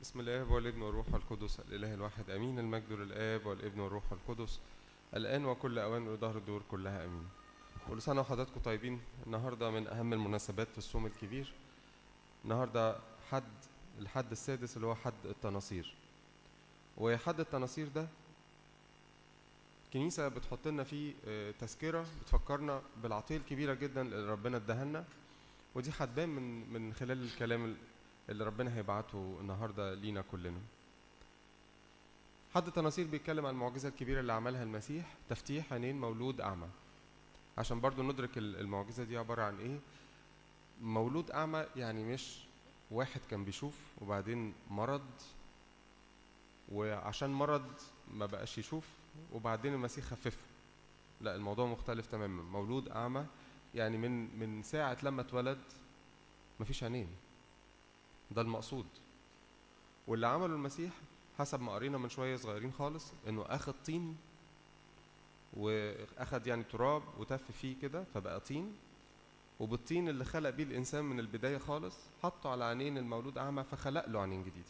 بسم الله والابن والروح القدس الإله الواحد أمين المجد للآب والابن والروح القدس الآن وكل أوان ودهر الدور كلها أمين كل سنة وحضراتكم طيبين النهاردة من أهم المناسبات في الصوم الكبير النهاردة حد الحد السادس اللي هو حد التناصير وحد التناصير ده الكنيسة بتحط لنا فيه آه، تذكرة بتفكرنا بالعطية الكبيرة جدا اللي ربنا اداها لنا ودي هتبان من من خلال الكلام اللي ربنا هيبعته النهارده لينا كلنا. حد تناصير بيتكلم عن المعجزة الكبيرة اللي عملها المسيح تفتيح عينين مولود أعمى. عشان برضو ندرك ال- المعجزة دي عبارة عن إيه؟ مولود أعمى يعني مش واحد كان بيشوف وبعدين مرض وعشان مرض ما بقاش يشوف وبعدين المسيح خففه. لا الموضوع مختلف تماما، مولود أعمى يعني من من ساعة لما اتولد مفيش عينين. ده المقصود واللي عمله المسيح حسب ما قرينا من شويه صغيرين خالص انه اخد طين واخد يعني تراب وتف فيه كده فبقى طين وبالطين اللي خلق بيه الانسان من البدايه خالص حطه على عينين المولود اعمى فخلق له عينين جديده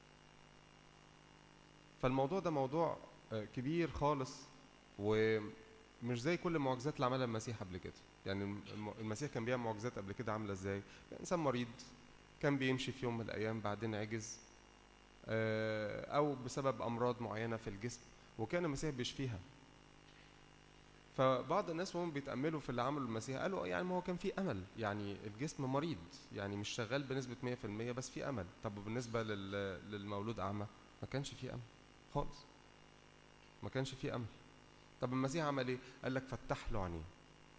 فالموضوع ده موضوع آه، كبير خالص ومش زي كل المعجزات اللي عملها المسيح قبل كده يعني الم- المسيح كان بيعمل معجزات قبل كده عامله ازاي يعني انسان مريض كان بيمشي في يوم من الأيام بعدين عجز آه، أو بسبب أمراض معينة في الجسم وكان المسيح بيشفيها فبعض الناس وهم بيتأملوا في اللي عمله المسيح قالوا يعني ما هو كان في أمل يعني الجسم مريض يعني مش شغال بنسبة 100% بس في أمل طب وبالنسبة لل- للمولود أعمى ما كانش في أمل خالص ما كانش في أمل طب المسيح عمل إيه؟ قال لك فتح له عينيه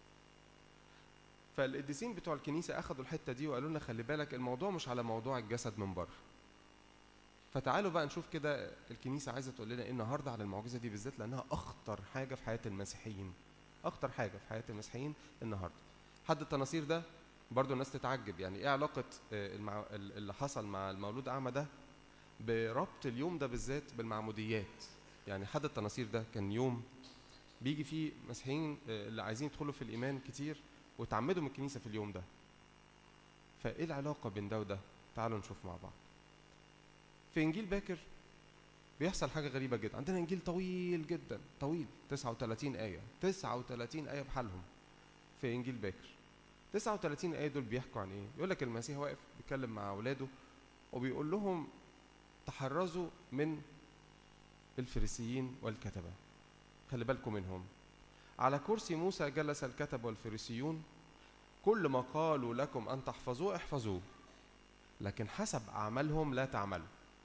فالقديسين بتوع الكنيسة أخدوا الحتة دي وقالوا لنا خلي بالك الموضوع مش على موضوع الجسد من بره فتعالوا بقى نشوف كده الكنيسة عايزة تقول لنا إيه النهاردة على المعجزة دي بالذات لأنها أخطر حاجة في حياة المسيحيين أخطر حاجة في حياة المسيحيين النهاردة حد التناصير ده برضو الناس تتعجب يعني إيه علاقة آه، المع... ال- اللي حصل مع المولود أعمى ده بربط اليوم ده بالذات بالمعموديات يعني حد التناصير ده كان يوم بيجي فيه مسيحيين آه، اللي عايزين يدخلوا في الإيمان كتير وتعمدوا من الكنيسة في اليوم ده فايه العلاقة بين ده وده تعالوا نشوف مع بعض في انجيل باكر بيحصل حاجة غريبة جدا عندنا انجيل طويل جدا طويل 39 آية 39 آية بحالهم في انجيل باكر 39 آية دول بيحكوا عن ايه يقول لك المسيح واقف بيتكلم مع اولاده وبيقول لهم تحرزوا من الفريسيين والكتبة خلي بالكم منهم على كرسي موسى جلس الكتب والفريسيون كل ما قالوا لكم أن تحفظوه احفظوه لكن حسب أعمالهم لا تعملوا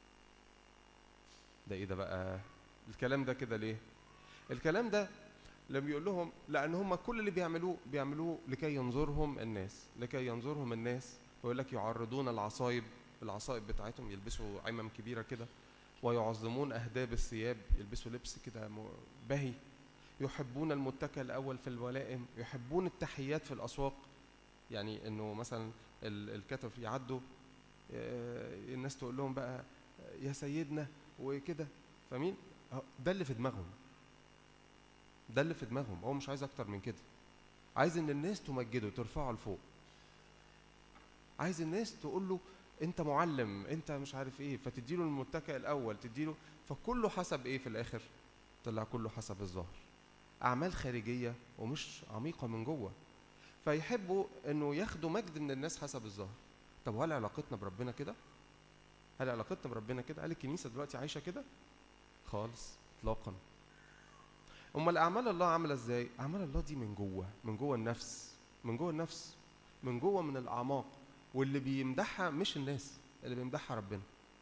ده إيه ده بقى الكلام ده كده ليه الكلام ده لما يقول لهم لأن هم كل اللي بيعملوه بيعملوه لكي ينظرهم الناس لكي ينظرهم الناس ويقول لك يعرضون العصايب العصايب بتاعتهم يلبسوا عمم كبيرة كده ويعظمون أهداب الثياب يلبسوا لبس كده م- بهي يحبون المتكئ الأول في الولائم يحبون التحيات في الأسواق يعني إنه مثلا ال- الكتب يعدوا آه، الناس تقول لهم بقى يا سيدنا وكده فاهمين أهو ده اللي في دماغهم ده اللي في دماغهم هو مش عايز أكتر من كده عايز إن الناس تمجده ترفعه لفوق عايز الناس تقول له انت معلم انت مش عارف ايه فتديله المتكئ الاول تديله فكله حسب ايه في الاخر طلع كله حسب الظاهر اعمال خارجيه ومش عميقه من جوه فيحبوا انه ياخدوا مجد من الناس حسب الظاهر طب وهل علاقتنا بربنا كده هل علاقتنا بربنا كده هل الكنيسه دلوقتي عايشه كده خالص اطلاقا امال اعمال الله عامله ازاي اعمال الله دي من جوه من جوه النفس من جوه النفس من جوه من الاعماق واللي بيمدحها مش الناس اللي بيمدحها ربنا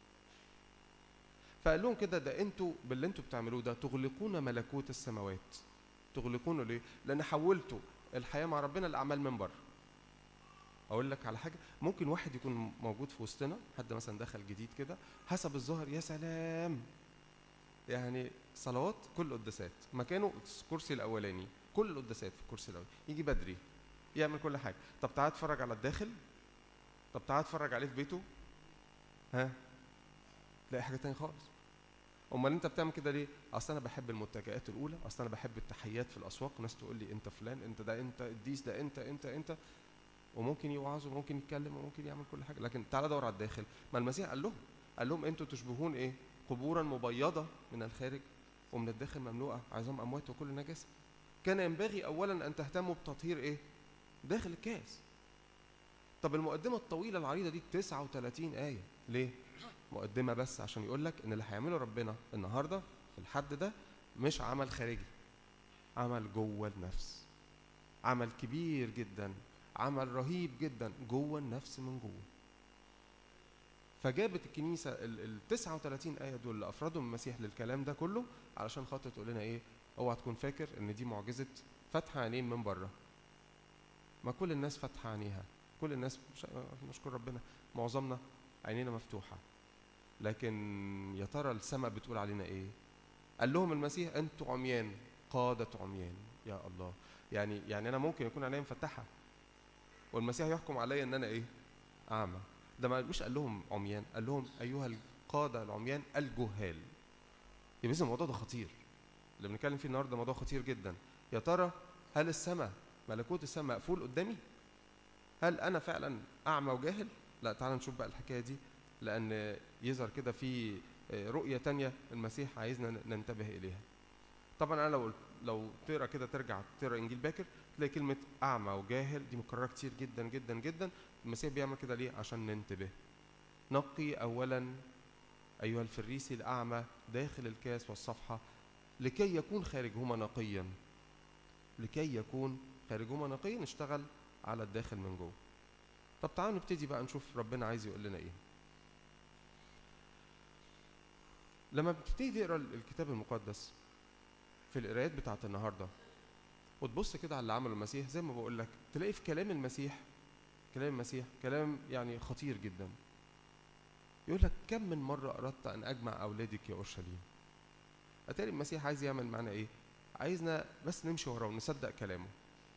فقال لهم كده ده انتوا باللي انتوا بتعملوه ده تغلقون ملكوت السماوات تغلقونه ليه لان حولتوا الحياه مع ربنا لاعمال من بره اقول لك على حاجه ممكن واحد يكون موجود في وسطنا حد مثلا دخل جديد كده حسب الظاهر يا سلام يعني صلوات كل قداسات مكانه الكرسي الاولاني كل القداسات في الكرسي الاولاني يجي بدري يعمل كل حاجه طب تعال اتفرج على الداخل طب تعال اتفرج عليه في بيته ها تلاقي حاجه تانية خالص امال انت بتعمل كده ليه اصل انا بحب المتكئات الاولى اصل انا بحب التحيات في الاسواق ناس تقول لي انت فلان انت ده انت الديس ده انت انت انت وممكن يوعظ وممكن يتكلم وممكن يعمل كل حاجه لكن تعالى دور على الداخل ما المسيح قال لهم قال لهم انتوا تشبهون ايه قبورا مبيضه من الخارج ومن الداخل مملوءه عظام اموات وكل نجاسه كان ينبغي اولا ان تهتموا بتطهير ايه داخل الكاس طب المقدمه الطويله العريضه دي 39 ايه ليه مقدمه بس عشان يقول لك ان اللي هيعمله ربنا النهارده في الحد ده مش عمل خارجي عمل جوه النفس عمل كبير جدا عمل رهيب جدا جوه النفس من جوه فجابت الكنيسه ال 39 ايه دول اللي افردهم المسيح للكلام ده كله علشان خاطر تقول لنا ايه اوعى تكون فاكر ان دي معجزه فتح عينين من بره ما كل الناس فاتحه عينيها كل الناس نشكر ربنا معظمنا عينينا مفتوحه لكن يا ترى السماء بتقول علينا ايه قال لهم المسيح انتوا عميان قادة عميان يا الله يعني يعني انا ممكن يكون عينيا مفتحه والمسيح يحكم عليا ان انا ايه اعمى ده ما مش قال لهم عميان قال لهم ايها القاده العميان الجهال يبقى الموضوع ده خطير اللي بنتكلم فيه النهارده موضوع خطير جدا يا ترى هل السماء ملكوت السماء مقفول قدامي هل انا فعلا اعمى وجاهل لا تعال نشوف بقى الحكايه دي لان يظهر كده في رؤيه تانية المسيح عايزنا ننتبه اليها طبعا انا لو لو تقرا كده ترجع تقرا انجيل باكر تلاقي كلمه اعمى وجاهل دي مكرره كتير جدا جدا جدا المسيح بيعمل كده ليه عشان ننتبه نقي اولا ايها الفريسي الاعمى داخل الكاس والصفحه لكي يكون خارجهما نقيا لكي يكون خارجهما نقيا نشتغل على الداخل من جوه طب تعالوا نبتدي بقى نشوف ربنا عايز يقول لنا ايه لما بتبتدي تقرا الكتاب المقدس في القرايات بتاعت النهارده وتبص كده على اللي عمله المسيح زي ما بقول لك تلاقي في كلام المسيح كلام المسيح كلام يعني خطير جدا يقول لك كم من مرة أردت أن أجمع أولادك يا أورشليم أتاري المسيح عايز يعمل معنا إيه عايزنا بس نمشي وراه ونصدق كلامه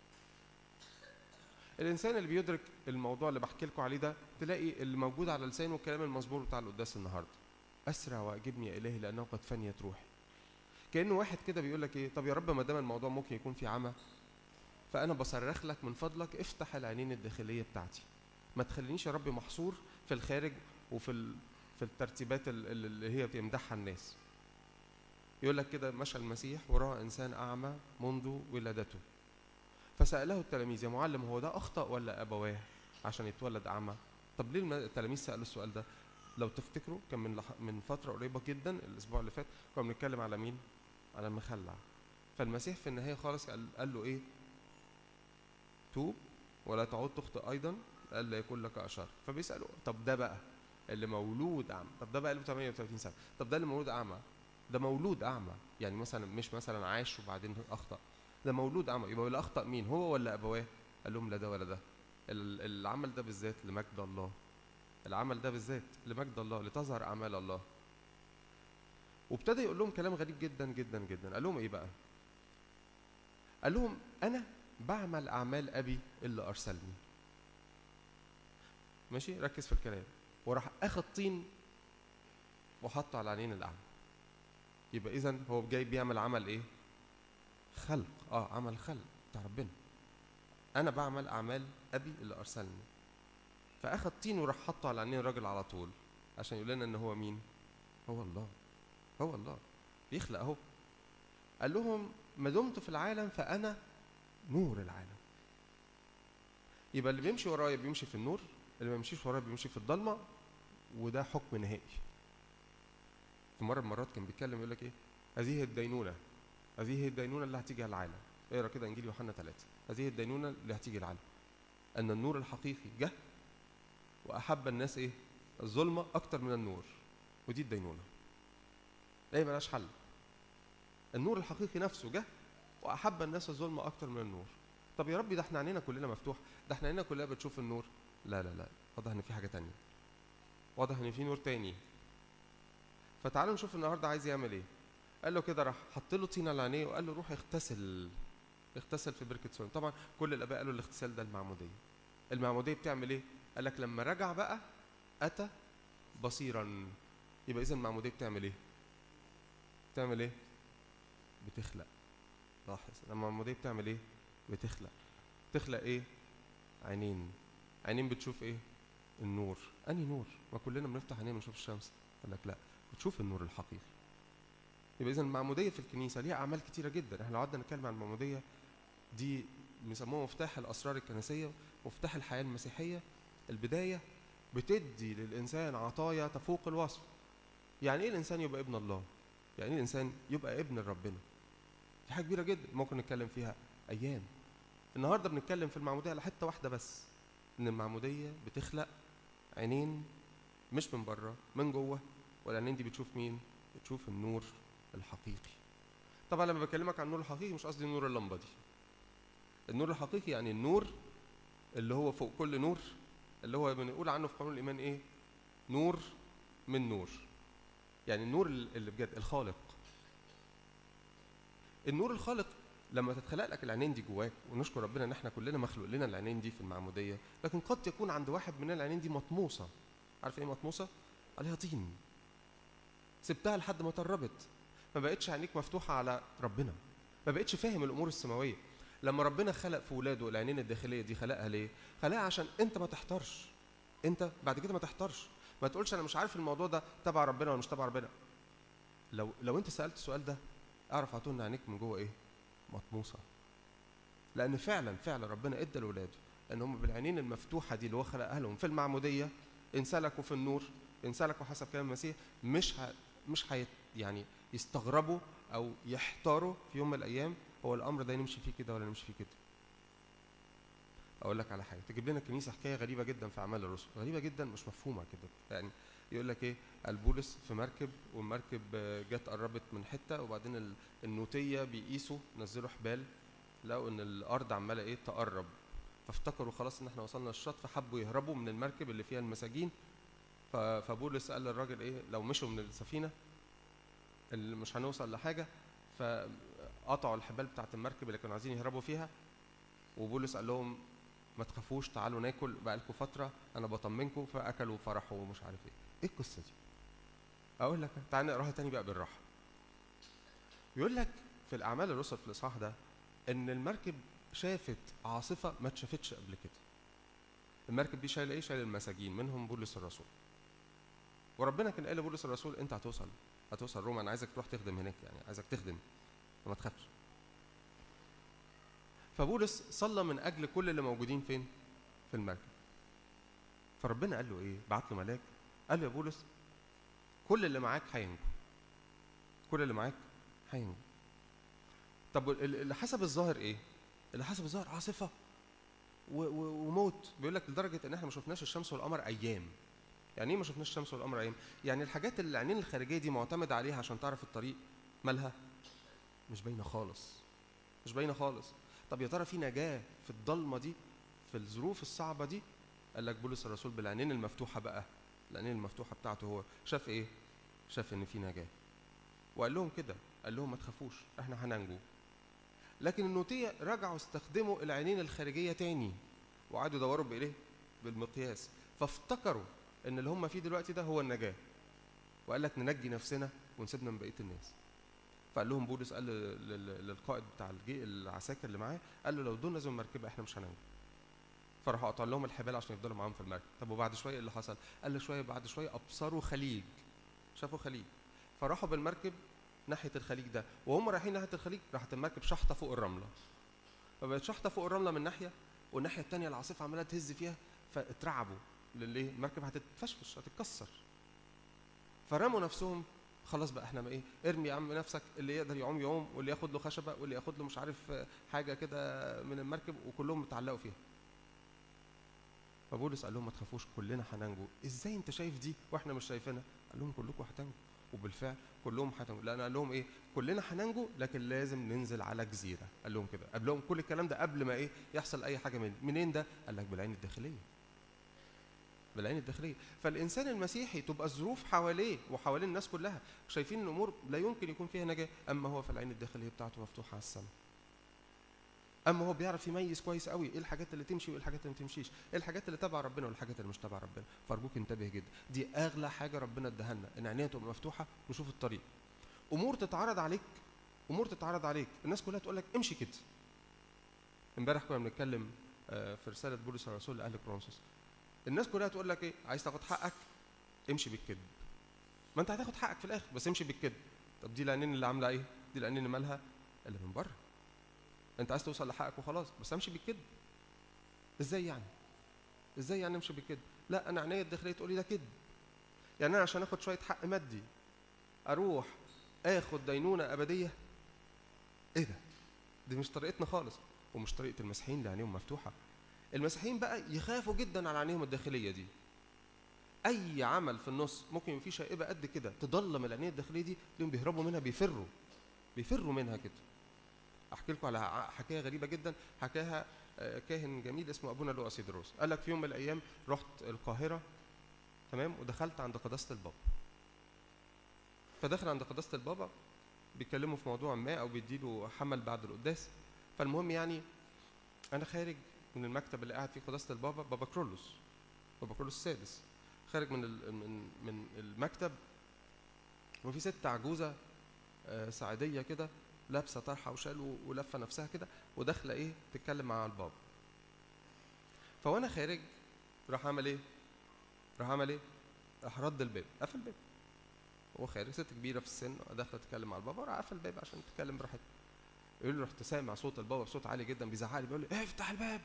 الإنسان اللي بيدرك الموضوع اللي بحكي لكم عليه ده تلاقي اللي موجود على لسانه الكلام المزبور بتاع القداس النهارده أسرع وأجبني يا إلهي لأنه قد فنيت روحي كأنه واحد كده بيقول لك إيه طب يا رب ما دام الموضوع ممكن يكون في عمى فأنا بصرخ لك من فضلك افتح العينين الداخلية بتاعتي ما تخلينيش يا رب محصور في الخارج وفي ال... في الترتيبات اللي هي بيمدحها الناس يقول لك كده مشى المسيح وراه انسان اعمى منذ ولادته فساله التلاميذ يا معلم هو ده اخطا ولا ابواه عشان يتولد اعمى طب ليه التلاميذ سالوا السؤال ده لو تفتكروا كان من لح... من فتره قريبه جدا الاسبوع اللي فات كنا بنتكلم على مين على المخلع فالمسيح في النهايه خالص قال, قال له ايه توب ولا تعود تخطئ ايضا الا يكون لك اشر فبيسالوا طب ده بقى اللي مولود اعمى طب ده بقى له 38 سنه طب ده اللي مولود اعمى ده مولود اعمى يعني مثلا مش مثلا عاش وبعدين اخطا ده مولود اعمى يبقى اللي اخطا مين هو ولا ابواه قال لهم لا ده ولا ده العمل ده بالذات لمجد الله العمل ده بالذات لمجد الله لتظهر اعمال الله وابتدى يقول لهم كلام غريب جدا جدا جدا قال لهم ايه بقى قال لهم انا بعمل اعمال ابي اللي ارسلني ماشي ركز في الكلام وراح اخد طين وحطه على عينين الاعمى يبقى اذا هو جاي بيعمل عمل ايه خلق اه عمل خلق بتاع ربنا انا بعمل اعمال ابي اللي ارسلني فاخد طين وراح حطه على عينين الراجل على طول عشان يقول لنا ان هو مين هو الله هو الله بيخلق اهو قال لهم ما دمت في العالم فانا نور العالم يبقى اللي بيمشي ورايا بيمشي في النور اللي ما بيمشيش ورايا بيمشي في الضلمه وده حكم نهائي في مره من المرات كان بيتكلم يقول لك ايه هذه الدينونه هذه الدينونه اللي هتيجي على العالم اقرا كده انجيل يوحنا ثلاثة هذه الدينونه اللي هتيجي العالم ان النور الحقيقي جه واحب الناس ايه الظلمه اكتر من النور ودي الدينونه ايه ملهاش حل النور الحقيقي نفسه جه واحب الناس الظلمه اكتر من النور طب يا ربي ده احنا عينينا كلنا مفتوح ده احنا عينينا كلها بتشوف النور لا لا لا واضح ان في حاجه تانية واضح ان في نور تاني فتعالوا نشوف النهارده عايز يعمل ايه قال له كده راح حط له طينه على عينيه وقال له روح اغتسل اغتسل في بركه سليم طبعا كل الاباء قالوا الاغتسال ده المعموديه المعموديه بتعمل ايه قال لك لما رجع بقى اتى بصيرا يبقى اذا المعموديه بتعمل ايه بتعمل ايه بتخلق لاحظ لما المعموديه بتعمل ايه بتخلق تخلق ايه عينين عينين بتشوف ايه النور انهي نور ما كلنا بنفتح عينينا بنشوف الشمس قال لك لا بتشوف النور الحقيقي يبقى اذا المعموديه في الكنيسه ليها اعمال كتيره جدا احنا لو قعدنا نتكلم عن المعموديه دي بيسموها مفتاح الاسرار الكنسيه مفتاح الحياه المسيحيه البدايه بتدي للانسان عطايا تفوق الوصف يعني ايه الانسان يبقى ابن الله يعني ايه الانسان يبقى ابن ربنا دي حاجه كبيره جدا ممكن نتكلم فيها ايام النهارده بنتكلم في المعموديه على حته واحده بس ان المعموديه بتخلق عينين مش من بره من جوه والعينين دي بتشوف مين بتشوف النور الحقيقي طبعا لما بكلمك عن النور الحقيقي مش قصدي نور اللمبه دي النور الحقيقي يعني النور اللي هو فوق كل نور اللي هو بنقول عنه في قانون الايمان ايه نور من نور يعني النور اللي بجد الخالق النور الخالق لما تتخلق لك العينين دي جواك ونشكر ربنا ان احنا كلنا مخلوق لنا العينين دي في المعموديه لكن قد يكون عند واحد من العينين دي مطموسه عارف ايه مطموسه عليها طين سبتها لحد ما طربت ما بقتش عينيك مفتوحه على ربنا ما بقتش فاهم الامور السماويه لما ربنا خلق في ولاده العينين الداخليه دي خلقها ليه خلقها عشان انت ما تحترش انت بعد كده ما تحترش ما تقولش انا مش عارف الموضوع ده تبع ربنا ولا مش تبع ربنا لو لو انت سالت السؤال ده اعرف على طول ان عينيك من جوه ايه مطموسه لان فعلا فعلا ربنا ادى لاولاده ان هم بالعينين المفتوحه دي اللي هو خلقها لهم في المعموديه ان سلكوا في النور ان سلكوا حسب كلام المسيح مش ه... مش هي يعني يستغربوا او يحتاروا في يوم من الايام هو الامر ده نمشي فيه كده ولا نمشي فيه كده اقول لك على حاجه تجيب لنا الكنيسه حكايه غريبه جدا في اعمال الرسل غريبه جدا مش مفهومه كده يعني يقول لك ايه البولس في مركب والمركب جت قربت من حته وبعدين النوتيه بيقيسوا نزلوا حبال لقوا ان الارض عماله ايه تقرب فافتكروا خلاص ان احنا وصلنا الشط فحبوا يهربوا من المركب اللي فيها المساجين فبولس قال للراجل ايه لو مشوا من السفينه اللي مش هنوصل لحاجه فقطعوا الحبال بتاعت المركب اللي كانوا عايزين يهربوا فيها وبولس قال لهم ما تخافوش تعالوا ناكل بقالكم فتره انا بطمنكم فاكلوا وفرحوا ومش عارف ايه ايه القصه دي اقول لك تعال نقراها تاني بقى بالراحه يقول لك في الاعمال الرسل في الاصحاح ده ان المركب شافت عاصفه ما اتشافتش قبل كده المركب دي شايله ايه شايله المساجين منهم بولس الرسول وربنا كان قال لبولس الرسول انت هتوصل هتوصل روما انا عايزك تروح تخدم هناك يعني عايزك تخدم وما تخافش فبولس صلى من اجل كل اللي موجودين فين في المركب فربنا قال له ايه بعت له ملاك قال له يا بولس كل اللي معاك هينجو كل اللي معاك هينجو طب اللي حسب الظاهر ايه اللي حسب الظاهر عاصفه وموت بيقول لك لدرجه ان احنا ما شفناش الشمس والقمر ايام يعني ايه ما شفناش الشمس والقمر ايام يعني الحاجات اللي العينين الخارجيه دي معتمده عليها عشان تعرف الطريق مالها مش باينه خالص مش باينه خالص طب يا ترى في نجاه في الضلمه دي في الظروف الصعبه دي قال لك بولس الرسول بالعينين المفتوحه بقى العينين المفتوحه بتاعته هو شاف ايه شاف ان في نجاه وقال لهم كده قال لهم ما تخافوش احنا هننجو لكن النوتيه رجعوا استخدموا العينين الخارجيه تاني وقعدوا يدوروا بايه بالمقياس فافتكروا ان اللي هم فيه دلوقتي ده هو النجاه وقال لك ننجي نفسنا ونسيبنا من بقيه الناس فقال لهم بولس قال للقائد بتاع الجي العساكر اللي معاه قال له لو دول نزلوا المركبه احنا مش هننجو فراحوا قطع لهم الحبال عشان يفضلوا معاهم في المركب طب وبعد شويه ايه اللي حصل قال له شويه بعد شويه ابصروا خليج شافوا خليج فراحوا بالمركب ناحيه الخليج ده وهم رايحين ناحيه الخليج راحت المركب شحطه فوق الرمله فبقت شحطه فوق الرمله من ناحيه والناحيه الثانيه العاصفه عماله تهز فيها فاترعبوا لليه المركب هتتفشفش هتتكسر فرموا نفسهم خلاص بقى احنا ايه ارمي يا عم نفسك اللي يقدر يعوم يعوم واللي ياخد له خشبه واللي ياخد له مش عارف حاجه كده من المركب وكلهم اتعلقوا فيها فبولس قال لهم ما تخافوش كلنا هننجو ازاي انت شايف دي واحنا مش شايفينها قال لهم كلكم هتنجوا وبالفعل كلهم هتنجوا لان قال لهم ايه كلنا هننجو لكن لازم ننزل على جزيره قال لهم كده قال لهم كل الكلام ده قبل ما ايه يحصل اي حاجه من منين ده قال لك بالعين الداخليه بالعين الداخليه فالانسان المسيحي تبقى الظروف حواليه وحوالين الناس كلها شايفين الامور لا يمكن يكون فيها نجاه اما هو في العين الداخليه بتاعته مفتوحه على السماء اما هو بيعرف يميز كويس قوي ايه الحاجات اللي تمشي وايه الحاجات اللي ما تمشيش ايه الحاجات اللي تبع ربنا والحاجات اللي مش تبع ربنا فارجوك انتبه جدا دي اغلى حاجه ربنا اداها لنا ان عينينا تبقى مفتوحه نشوف الطريق امور تتعرض عليك امور تتعرض عليك الناس كلها تقول لك امشي كده امبارح كنا بنتكلم في رساله بولس الرسول لاهل كورنثوس الناس كلها تقول لك ايه عايز تاخد حقك امشي بالكذب ما انت هتاخد حقك في الاخر بس امشي بالكذب طب دي العينين اللي عامله ايه دي العينين اللي مالها اللي من بره انت عايز توصل لحقك وخلاص بس امشي بالكذب ازاي يعني ازاي يعني امشي بالكذب لا انا عينيا الداخليه تقول لي ده كذب يعني انا عشان اخد شويه حق مادي اروح اخد دينونه ابديه ايه ده دي مش طريقتنا خالص ومش طريقه المسيحيين اللي عينيهم مفتوحه المسيحيين بقى يخافوا جدا على عينيهم الداخليه دي اي عمل في النص ممكن يبقى فيه شائبه قد كده تضلم العينين الداخليه دي تلاقيهم بيهربوا منها بيفروا بيفروا منها كده احكي لكم على حكايه غريبه جدا حكاها كاهن جميل اسمه ابونا لؤى سيدروس قال لك في يوم من الايام رحت القاهره تمام ودخلت عند قداسه البابا فدخل عند قداسه البابا بيتكلموا في موضوع ما او بيديله حمل بعد القداس فالمهم يعني انا خارج من المكتب اللي قاعد فيه قداسه البابا بابا كرولوس بابا كرولوس السادس خارج من من من المكتب وفي ست عجوزه سعيديه كده لابسه طرحه وشال ولفه نفسها كده وداخله ايه تتكلم مع البابا فوانا خارج راح عمل ايه راح عمل ايه راح رد الباب قفل الباب هو خارج ست كبيره في السن داخله تتكلم مع البابا راح قفل الباب عشان تتكلم براحتها يقول له رحت سامع صوت البابا بصوت عالي جدا بيزعق لي بيقول لي افتح الباب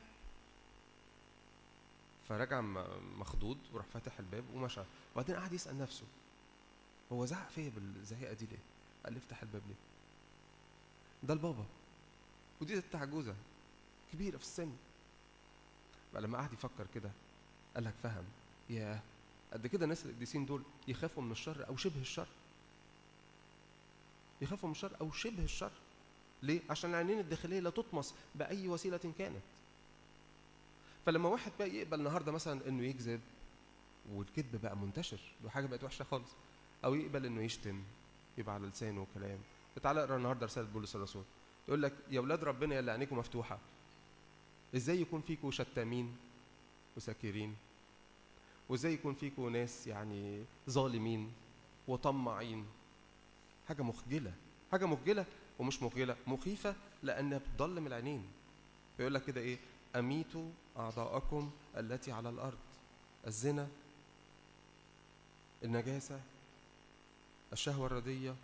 فرجع مخضوض وراح فاتح الباب ومشى وبعدين قعد يسال نفسه هو زعق فيا بالزهيقه دي ليه؟ قال لي افتح الباب ليه؟ ده البابا ودي ست عجوزه كبيره في السن بقى لما قعد يفكر كده قال لك فهم ياه قد كده الناس القديسين دول يخافوا من الشر او شبه الشر يخافوا من الشر او شبه الشر ليه؟ عشان العينين الداخليه لا تطمس باي وسيله كانت فلما واحد بقى يقبل النهارده مثلا انه يكذب والكذب بقى منتشر وحاجه بقت وحشه خالص او يقبل انه يشتم يبقى على لسانه كلام تعالى اقرا النهارده رساله بولس الرسول يقول لك يا اولاد ربنا يلي عينيكم مفتوحه ازاي يكون فيكم شتامين وساكرين وازاي يكون فيكم ناس يعني ظالمين وطماعين حاجه مخجله حاجه مخجله ومش مخجله مخيفه لانها بتضلم العينين بيقول لك كده ايه اميتوا اعضاءكم التي على الارض الزنا النجاسه الشهوه الرديه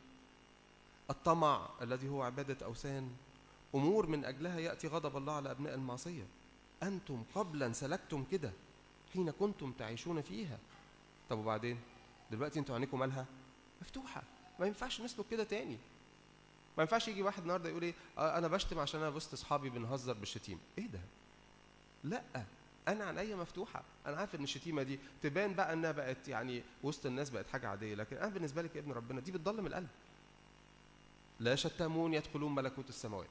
الطمع الذي هو عباده اوثان امور من اجلها ياتي غضب الله على ابناء المعصيه انتم قبلا سلكتم كده حين كنتم تعيشون فيها طب وبعدين دلوقتي انتوا عينيكم مالها مفتوحه ما ينفعش نسلك كده تاني ما ينفعش يجي واحد النهارده يقول ايه آه انا بشتم عشان انا وسط اصحابي بنهزر بالشتيمه ايه ده لا انا عينيا مفتوحه انا عارف ان الشتيمه دي تبان بقى انها بقت يعني وسط الناس بقت حاجه عاديه لكن انا بالنسبه لك يا ابن ربنا دي بتضلم القلب لا شتامون يدخلون ملكوت السماوات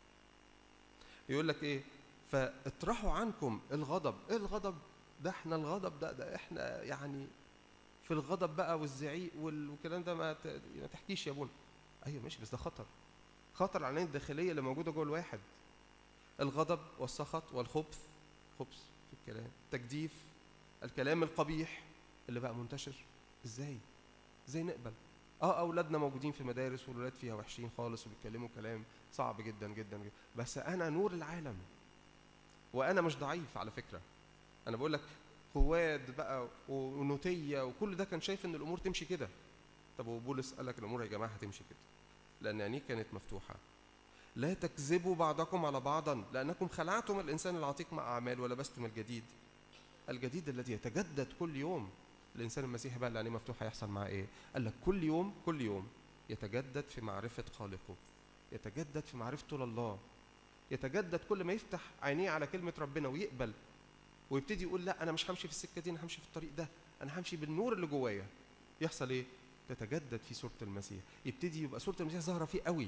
يقول لك ايه فاطرحوا عنكم الغضب ايه الغضب ده احنا الغضب ده ده احنا يعني في الغضب بقى والزعيق والكلام ده ما, ما تحكيش يا ابونا ايوه ماشي بس ده خطر خطر على العين الداخليه اللي موجوده جوه الواحد الغضب والسخط والخبث خبث في الكلام تجديف الكلام القبيح اللي بقى منتشر ازاي ازاي نقبل اه اولادنا موجودين في مدارس والولاد فيها وحشين خالص وبيتكلموا كلام صعب جدا جدا جدا بس انا نور العالم وانا مش ضعيف على فكره انا بقول لك قواد بقى ونوتيه وكل ده كان شايف ان الامور تمشي كده طب وبولس قال لك الامور يا جماعه هتمشي كده لان عينيه كانت مفتوحه لا تكذبوا بعضكم على بعضا لانكم خلعتم الانسان العتيق مع اعمال ولبستم الجديد الجديد الذي يتجدد كل يوم الانسان المسيحي بقى اللي عينيه مفتوحه يحصل معاه ايه قال لك كل يوم كل يوم يتجدد في معرفه خالقه يتجدد في معرفته لله يتجدد كل ما يفتح عينيه على كلمه ربنا ويقبل ويبتدي يقول لا انا مش همشي في السكه دي انا همشي في الطريق ده انا همشي بالنور اللي جوايا يحصل ايه تتجدد في صوره المسيح يبتدي يبقى صوره المسيح ظاهره فيه قوي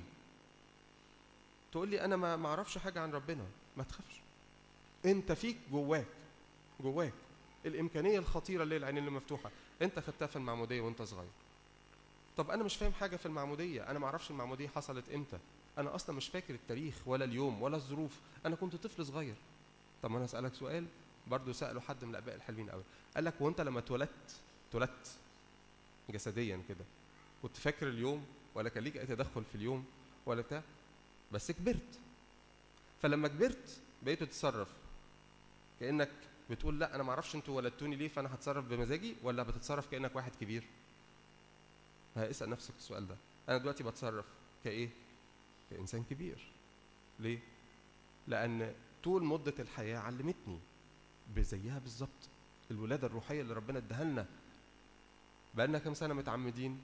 تقول لي انا ما اعرفش حاجه عن ربنا ما تخافش انت فيك جواك جواك الامكانيه الخطيره اللي هي العين اللي مفتوحه انت خدتها في المعموديه وانت صغير طب انا مش فاهم حاجه في المعموديه انا ما اعرفش المعموديه حصلت امتى انا اصلا مش فاكر التاريخ ولا اليوم ولا الظروف انا كنت طفل صغير طب ما انا اسالك سؤال برضه ساله حد من الاباء الحلوين قوي قال لك وانت لما اتولدت اتولدت جسديا كده كنت فاكر اليوم ولا كان ليك اي تدخل في اليوم ولا بتاع بس كبرت فلما كبرت بقيت تتصرف كانك بتقول لا انا ما اعرفش انتوا ولدتوني ليه فانا هتصرف بمزاجي ولا بتتصرف كانك واحد كبير اسال نفسك السؤال ده انا دلوقتي بتصرف كايه كانسان كبير ليه لان طول مده الحياه علمتني بزيها بالظبط الولاده الروحيه اللي ربنا اداها لنا بقالنا كام سنه متعمدين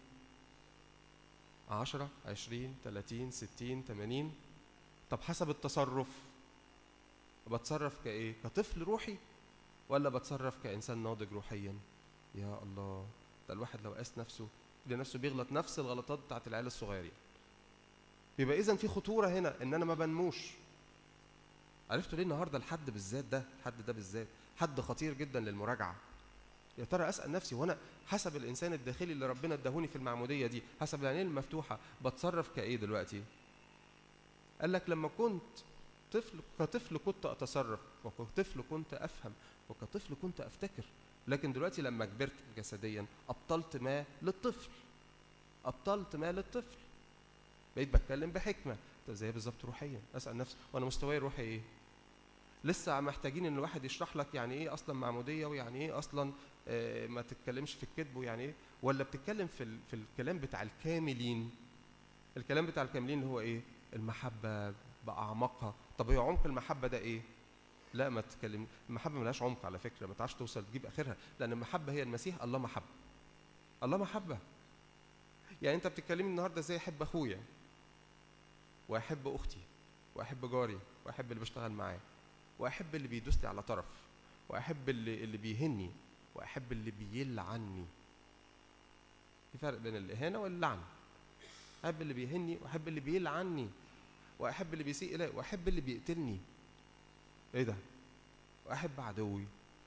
10 20 30 60 80 طب حسب التصرف بتصرف كايه كطفل روحي ولا بتصرف كانسان ناضج روحيا يا الله ده الواحد لو قاس نفسه لنفسه بيغلط نفس الغلطات بتاعت العيال الصغيرين يبقى اذا في خطوره هنا ان انا ما بنموش عرفتوا ليه النهارده الحد بالذات ده الحد ده بالذات حد خطير جدا للمراجعه يا ترى اسال نفسي وانا حسب الانسان الداخلي اللي ربنا اداهوني في المعموديه دي حسب العينين المفتوحه بتصرف كايه دلوقتي قال لك لما كنت طفل كطفل كنت اتصرف وكطفل كنت افهم وكطفل كنت افتكر لكن دلوقتي لما كبرت جسديا ابطلت ما للطفل ابطلت ما للطفل بقيت بتكلم بحكمه طب زي بالظبط روحيا اسال نفسي وانا مستواي الروحي ايه لسه محتاجين ان الواحد يشرح لك يعني ايه اصلا معموديه ويعني ايه اصلا آه ما تتكلمش في الكذب ويعني ايه ولا بتتكلم في ال- في الكلام بتاع الكاملين الكلام بتاع الكاملين اللي هو ايه المحبه باعمقها طب هي عمق المحبه ده ايه لا ما تتكلم المحبه ملهاش عمق على فكره ما تعرفش توصل تجيب اخرها لان المحبه هي المسيح الله محبه الله محبه يعني انت بتتكلمي النهارده ازاي احب اخويا واحب اختي واحب جاري واحب اللي بشتغل معاه واحب اللي بيدوس لي على طرف واحب اللي اللي بيهني واحب اللي بيلعني في فرق بين الاهانه واللعن احب اللي بيهني واحب اللي بيلعني واحب اللي بيسيء الي واحب اللي بيقتلني ايه ده واحب عدوي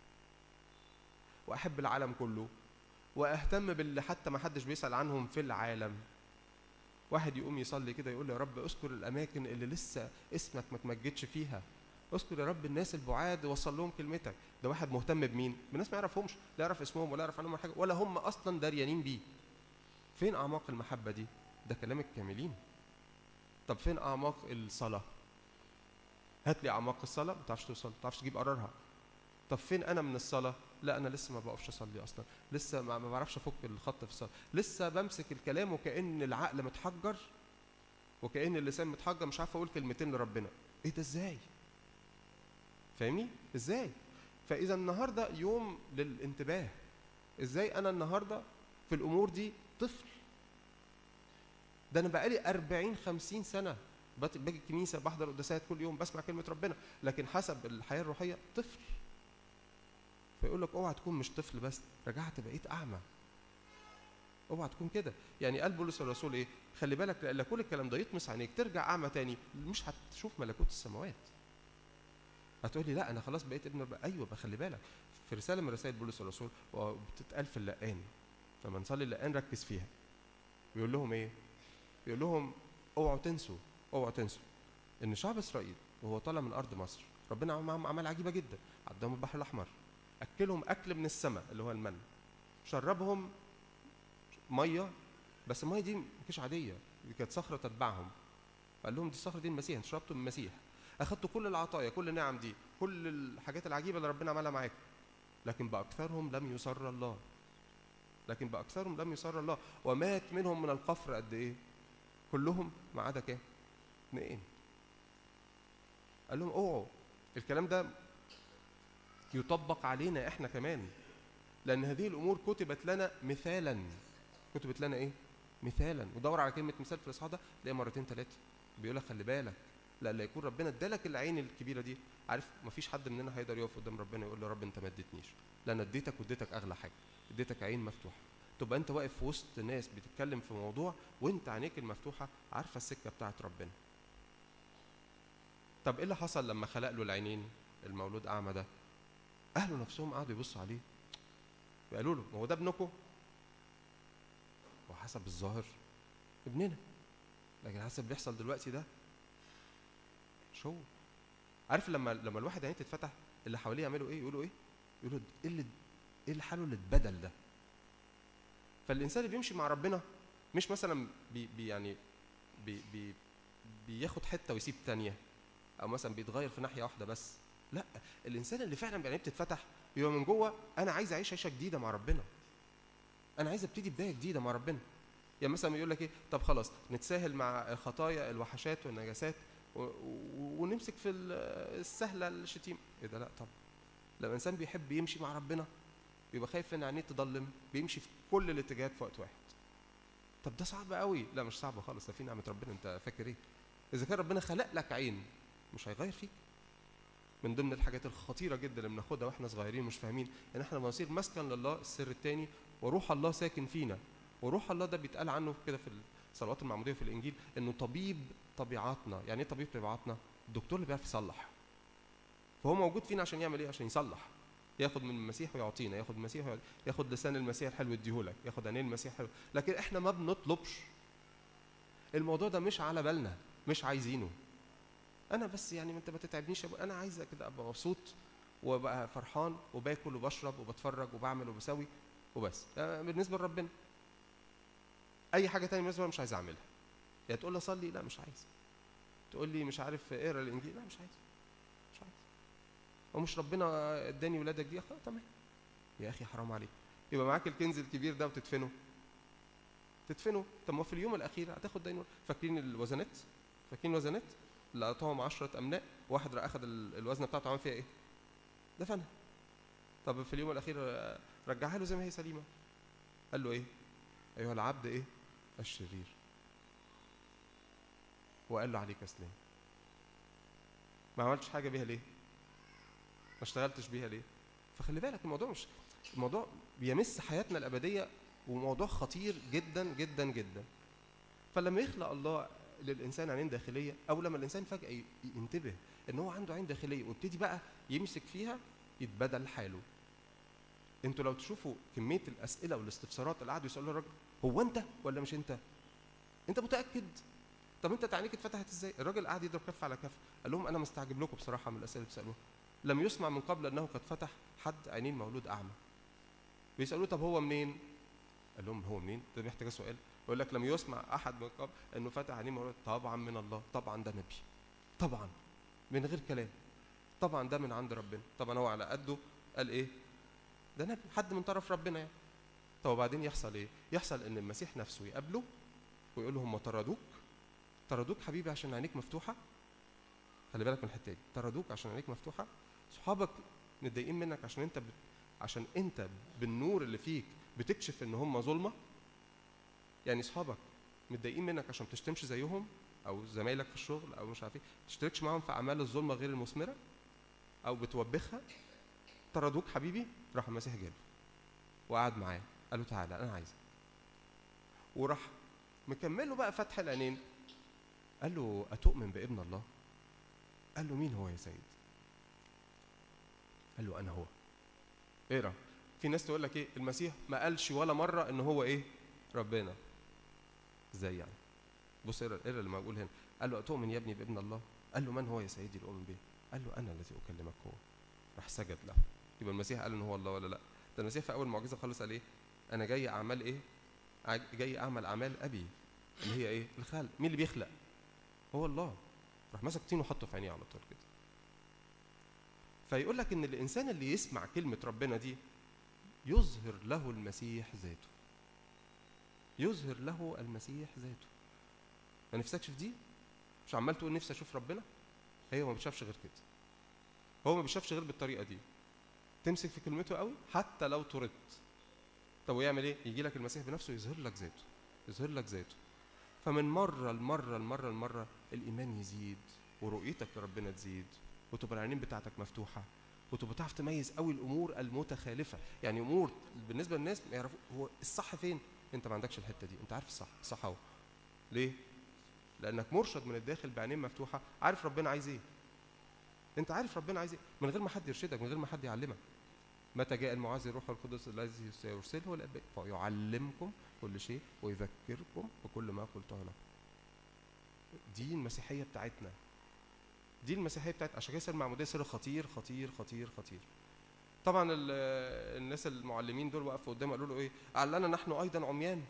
واحب العالم كله واهتم باللي حتى ما حدش بيسال عنهم في العالم واحد يقوم يصلي كده يقول يا رب اذكر الاماكن اللي لسه اسمك ما تمجدش فيها اذكر يا رب الناس البعاد وصل لهم كلمتك ده واحد مهتم بمين بناس ما يعرفهمش لا يعرف اسمهم ولا يعرف عنهم حاجه ولا هم اصلا داريانين بيه فين اعماق المحبه دي ده كلام الكاملين طب فين اعماق الصلاه هات لي اعماق الصلاه ما تعرفش توصل ما تعرفش تجيب قرارها طب فين انا من الصلاه لا انا لسه ما بقفش اصلي اصلا لسه ما ما بعرفش افك الخط في الصلاه لسه بمسك الكلام وكان العقل متحجر وكان اللسان متحجر مش عارف اقول كلمتين لربنا ايه ده ازاي فاهمني ازاي فاذا النهارده يوم للانتباه ازاي انا النهارده في الامور دي طفل ده انا بقالي 40 50 سنه بت- باجي الكنيسه بحضر قداسات كل يوم بسمع كلمه ربنا لكن حسب الحياه الروحيه طفل فيقول لك اوعى تكون مش طفل بس رجعت بقيت اعمى اوعى تكون كده يعني قال بولس الرسول ايه خلي بالك لأن كل الكلام ده يطمس عينيك ترجع اعمى تاني مش هتشوف ملكوت السماوات هتقول لي لا انا خلاص بقيت ابن رب ايوه بقى خلي بالك في رساله من رسائل بولس الرسول وبتتقال في اللقان فما نصلي اللقان ركز فيها بيقول لهم ايه بيقول لهم اوعوا تنسوا اوعوا تنسوا ان شعب اسرائيل وهو طالع من ارض مصر ربنا عمل معاهم اعمال عجيبه جدا عداهم البحر الاحمر اكلهم اكل من السماء اللي هو المن شربهم ميه بس الميه دي ما كانتش عاديه دي كانت صخره تتبعهم قال لهم دي الصخره دي المسيح انتوا شربتوا من المسيح اخدتوا كل العطايا كل النعم دي كل الحاجات العجيبه اللي ربنا عملها معاكم لكن باكثرهم لم يسر الله لكن باكثرهم لم يسر الله ومات منهم من القفر قد ايه كلهم ما عدا كام اثنين قال لهم اوعوا الكلام ده يطبق علينا احنا كمان لان هذه الامور كتبت لنا مثالا كتبت لنا ايه مثالا ودور على كلمه مثال في الاصحاح ده تلاقيها مرتين ثلاثه بيقول لك خلي بالك لا لا يكون ربنا ادالك العين الكبيره دي عارف مفيش حد مننا هيقدر يقف قدام ربنا يقول له يا رب انت ما اديتنيش لا انا اديتك واديتك اغلى حاجه اديتك عين مفتوحه تبقى انت واقف في وسط ناس بتتكلم في موضوع وانت عينيك المفتوحه عارفه السكه بتاعت ربنا طب ايه اللي حصل لما خلق له العينين المولود اعمى ده اهله نفسهم قعدوا يبصوا عليه وقالوا له ما هو ده ابنكم وحسب الظاهر ابننا لكن حسب اللي بيحصل دلوقتي ده مش هو عارف لما لما الواحد عينيه تتفتح اللي حواليه يعملوا ايه يقولوا ايه يقولوا ايه اللي ايه اللي حاله اللي اتبدل ده فالانسان اللي بيمشي مع ربنا مش مثلا بي بي يعني بي بي بياخد حته ويسيب تانية او مثلا بيتغير في ناحيه واحده بس لا الانسان اللي فعلا بعينيه بتتفتح بيبقى من جوه انا عايز اعيش عيشه جديده مع ربنا انا عايز ابتدي بدايه جديده مع ربنا يعني مثلا يقول لك ايه طب خلاص نتساهل مع الخطايا الوحشات والنجاسات و- و- ونمسك في ال- السهله الشتيمه ايه ده لا طب لما الانسان بيحب يمشي مع ربنا بيبقى خايف ان عينيه تضلم بيمشي في كل الاتجاهات في وقت واحد طب ده صعب قوي لا مش صعب خالص ده في نعمه ربنا انت فاكر ايه اذا كان ربنا خلق لك عين مش هيغير فيك من ضمن الحاجات الخطيره جدا اللي بناخدها واحنا صغيرين مش فاهمين ان احنا بنصير مسكن لله السر الثاني وروح الله ساكن فينا وروح الله ده بيتقال عنه كده في الصلوات المعموديه في الانجيل انه طبيب طبيعاتنا يعني ايه طبيب طبيعاتنا الدكتور اللي بيعرف يصلح فهو موجود فينا عشان يعمل ايه عشان يصلح ياخد من المسيح ويعطينا ياخد من المسيح ويعطينا. ياخد لسان المسيح الحلو يديهولك ياخد عينين المسيح حلو لكن احنا ما بنطلبش الموضوع ده مش على بالنا مش عايزينه انا بس يعني انت ما تتعبنيش يا أبو- انا عايز كده ابقى مبسوط وابقى فرحان وباكل وبشرب وبتفرج وبعمل وبسوي وبس ده بالنسبه لربنا اي حاجه تانية بالنسبه لي مش عايز اعملها يا تقول لي صلي لا مش عايز تقول لي مش عارف اقرا الانجيل لا مش عايز مش عايز ومش ربنا اداني ولادك دي خلاص تمام يا اخي حرام عليك يبقى معاك الكنز الكبير ده وتدفنه تدفنه طب ما في اليوم الاخير هتاخد دينور فاكرين الوزنات فاكرين الوزنات اللي اعطاهم 10 امناء واحد راح اخذ ال- الوزنه بتاعته عمل فيها ايه دفنها طب في اليوم الاخير آه، رجعها له زي ما هي سليمه قال له ايه ايها العبد ايه الشرير وقال له عليك اسلام ما عملتش حاجه بيها ليه ما اشتغلتش بيها ليه فخلي بالك الموضوع مش الموضوع بيمس حياتنا الابديه وموضوع خطير جدا جدا جدا فلما يخلق الله للانسان عينين داخليه او لما الانسان فجاه ي- ينتبه ان هو عنده عين داخليه ويبتدي بقى يمسك فيها يتبدل حاله انتوا لو تشوفوا كميه الاسئله والاستفسارات اللي قعدوا يسالوا الراجل هو انت ولا مش انت انت متاكد طب انت عينيك اتفتحت ازاي الراجل قعد يضرب كف على كف قال لهم انا مستعجب لكم بصراحه من الاسئله اللي بتسالوها لم يسمع من قبل انه قد فتح حد عينين مولود اعمى بيسالوه طب هو منين قال لهم هو منين ده محتاج سؤال يقول لك لم يسمع احد من قبل انه فتح عينيه مولود طبعا من الله طبعا ده نبي طبعا من غير كلام طبعا ده من عند ربنا طبعا هو على قده قال ايه ده نبي حد من طرف ربنا يعني طب وبعدين يحصل ايه يحصل ان المسيح نفسه يقابله ويقول له هم طردوك طردوك حبيبي عشان عينيك مفتوحه خلي بالك من الحته دي طردوك عشان عينيك مفتوحه صحابك متضايقين منك عشان انت بت... عشان انت بالنور اللي فيك بتكشف ان هم ظلمه يعني صحابك متضايقين منك عشان ما تشتمش زيهم او زمايلك في الشغل او مش عارف ايه ما تشتركش معاهم في اعمال الظلمه غير المثمره او بتوبخها طردوك حبيبي راح المسيح جاله وقعد معاه قال له تعالى انا عايزك وراح مكمل له بقى فتح العينين قال له اتؤمن بابن الله قال له مين هو يا سيد قال له انا هو اقرا في ناس تقول لك ايه المسيح ما قالش ولا مره ان هو ايه ربنا ازاي يعني بص اقرا اقرا اللي موجود هنا قال له اتؤمن يا ابني بابن الله قال له من هو يا سيدي الاؤمن به قال له انا الذي اكلمك هو راح سجد له يبقى المسيح قال ان هو الله ولا لا ده المسيح في اول معجزه خالص قال ايه انا جاي اعمال ايه عج- جاي اعمل اعمال ابي اللي هي ايه الخلق مين اللي بيخلق هو الله راح مسك طين وحطه في عينيه على طول كده فيقول لك ان الانسان اللي يسمع كلمه ربنا دي يظهر له المسيح ذاته يظهر له المسيح ذاته ما نفسكش في دي مش عمال تقول نفسي اشوف ربنا هي ما بتشافش غير كده هو ما بيشافش غير بالطريقه دي تمسك في كلمته قوي حتى لو طردت طب ويعمل ايه يجي لك المسيح بنفسه يظهر لك ذاته يظهر لك ذاته فمن مره لمره لمره لمره الايمان يزيد ورؤيتك لربنا تزيد وتبقى العينين بتاعتك مفتوحه وتبقى تعرف تميز قوي الامور المتخالفه يعني امور بالنسبه للناس ما يعرفوا هو الصح فين انت ما عندكش الحته دي انت عارف الصح الصح اهو ليه لانك مرشد من الداخل بعينين مفتوحه عارف ربنا عايز ايه انت عارف ربنا عايز ايه من غير ما حد يرشدك من غير ما حد يعلمك متى جاء المعزي الروح القدس الذي سيرسله الاباء فيعلمكم كل شيء ويذكركم بكل ما قلته لكم دي المسيحيه بتاعتنا دي المسيحيه بتاعت عشان كده سر المعموديه سر خطير خطير خطير خطير طبعا ال- الناس المعلمين دول وقفوا قدامه قالوا له ايه قال لنا نحن ايضا عميان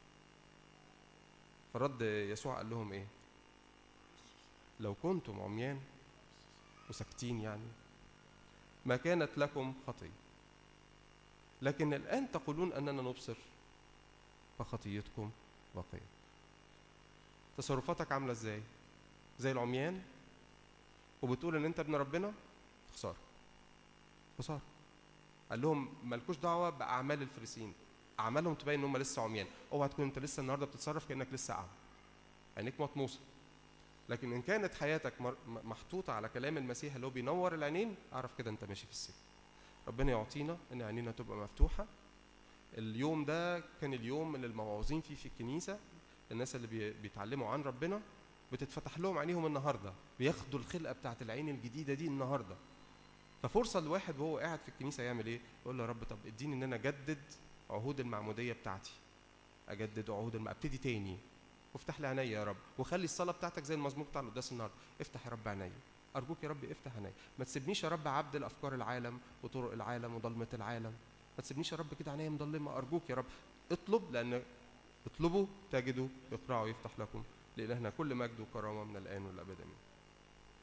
فرد يسوع قال لهم ايه لو كنتم عميان وساكتين يعني ما كانت لكم خطيه لكن الان تقولون اننا نبصر فخطيتكم باقيه تصرفاتك عامله ازاي زي العميان وبتقول ان انت ابن ربنا خساره خساره قال لهم مالكوش دعوه باعمال الفريسيين اعمالهم تبين ان هم لسه عميان اوعى تكون انت لسه النهارده بتتصرف كانك لسه اعمى عينيك مطموسه لكن ان كانت حياتك مر- م- محطوطه على كلام المسيح اللي هو بينور العينين اعرف كده انت ماشي في السكه ربنا يعطينا ان عينينا تبقى مفتوحه اليوم ده كان اليوم اللي الموعوظين فيه في الكنيسه الناس اللي بي- بيتعلموا عن ربنا بتتفتح لهم عينيهم النهارده بياخدوا الخلقه بتاعت العين الجديده دي النهارده ففرصه الواحد وهو قاعد في الكنيسه يعمل ايه يقول له يا رب طب اديني ان انا اجدد عهود المعموديه بتاعتي اجدد عهود الم... ابتدي تاني وافتح لي عينيا يا رب وخلي الصلاه بتاعتك زي المزمور بتاع القداس النهارده افتح يا رب عينيا ارجوك يا رب افتح عينيا ما تسيبنيش يا رب عبد الافكار العالم وطرق العالم وضلمه العالم ما تسيبنيش يا رب كده عينيا مضلمه ارجوك يا رب اطلب لان اطلبوا تجدوا اقرعوا يفتح لكم لإلهنا كل مجد وكرامه من الان والابد امين